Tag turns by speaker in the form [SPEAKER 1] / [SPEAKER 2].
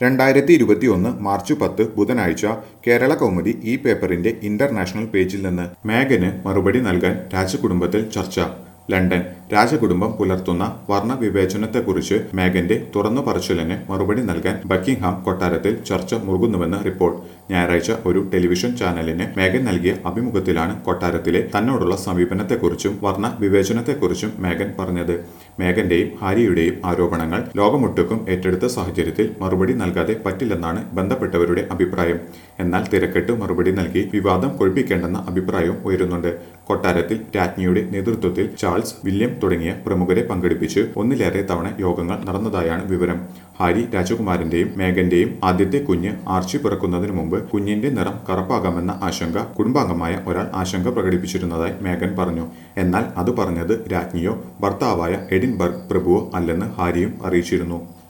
[SPEAKER 1] രണ്ടായിരത്തി ഇരുപത്തിയൊന്ന് മാർച്ച് പത്ത് ബുധനാഴ്ച കേരള കൗമുദി ഈ പേപ്പറിന്റെ ഇന്റർനാഷണൽ പേജിൽ നിന്ന് മേഗന് മറുപടി നൽകാൻ രാജകുടുംബത്തിൽ ചർച്ച ലണ്ടൻ രാജകുടുംബം പുലർത്തുന്ന വർണ്ണ വിവേചനത്തെക്കുറിച്ച് മേഗന്റെ തുറന്നു പറച്ചിലിന് മറുപടി നൽകാൻ ബക്കിംഗ്ഹാം കൊട്ടാരത്തിൽ ചർച്ച മുറുകുന്നുവെന്ന് റിപ്പോർട്ട് ഞായറാഴ്ച ഒരു ടെലിവിഷൻ ചാനലിന് മേഗൻ നൽകിയ അഭിമുഖത്തിലാണ് കൊട്ടാരത്തിലെ തന്നോടുള്ള സമീപനത്തെക്കുറിച്ചും വർണ്ണ വിവേചനത്തെക്കുറിച്ചും മേഗൻ പറഞ്ഞത് മേഗന്റെയും ഹാരിയുടെയും ആരോപണങ്ങൾ ലോകമൊട്ടുക്കും ഏറ്റെടുത്ത സാഹചര്യത്തിൽ മറുപടി നൽകാതെ പറ്റില്ലെന്നാണ് ബന്ധപ്പെട്ടവരുടെ അഭിപ്രായം എന്നാൽ തിരക്കെട്ട് മറുപടി നൽകി വിവാദം കൊഴുപ്പിക്കേണ്ടെന്ന അഭിപ്രായവും ഉയരുന്നുണ്ട് കൊട്ടാരത്തിൽ രാജ്ഞിയുടെ നേതൃത്വത്തിൽ ചാൾസ് വില്യം തുടങ്ങിയ പ്രമുഖരെ പങ്കെടുപ്പിച്ച് ഒന്നിലേറെ തവണ യോഗങ്ങൾ നടന്നതായാണ് വിവരം ഹാരി രാജകുമാരന്റെയും മേഗന്റെയും ആദ്യത്തെ കുഞ്ഞ് ആർച്ചി പിറക്കുന്നതിന് മുമ്പ് കുഞ്ഞിന്റെ നിറം കറുപ്പാകാമെന്ന ആശങ്ക കുടുംബാംഗമായ ഒരാൾ ആശങ്ക പ്രകടിപ്പിച്ചിരുന്നതായി മേഗൻ പറഞ്ഞു എന്നാൽ അത് പറഞ്ഞത് രാജ്ഞിയോ ഭർത്താവായ എഡിൻബർഗ് പ്രഭുവോ അല്ലെന്ന് ഹാരിയും അറിയിച്ചിരുന്നു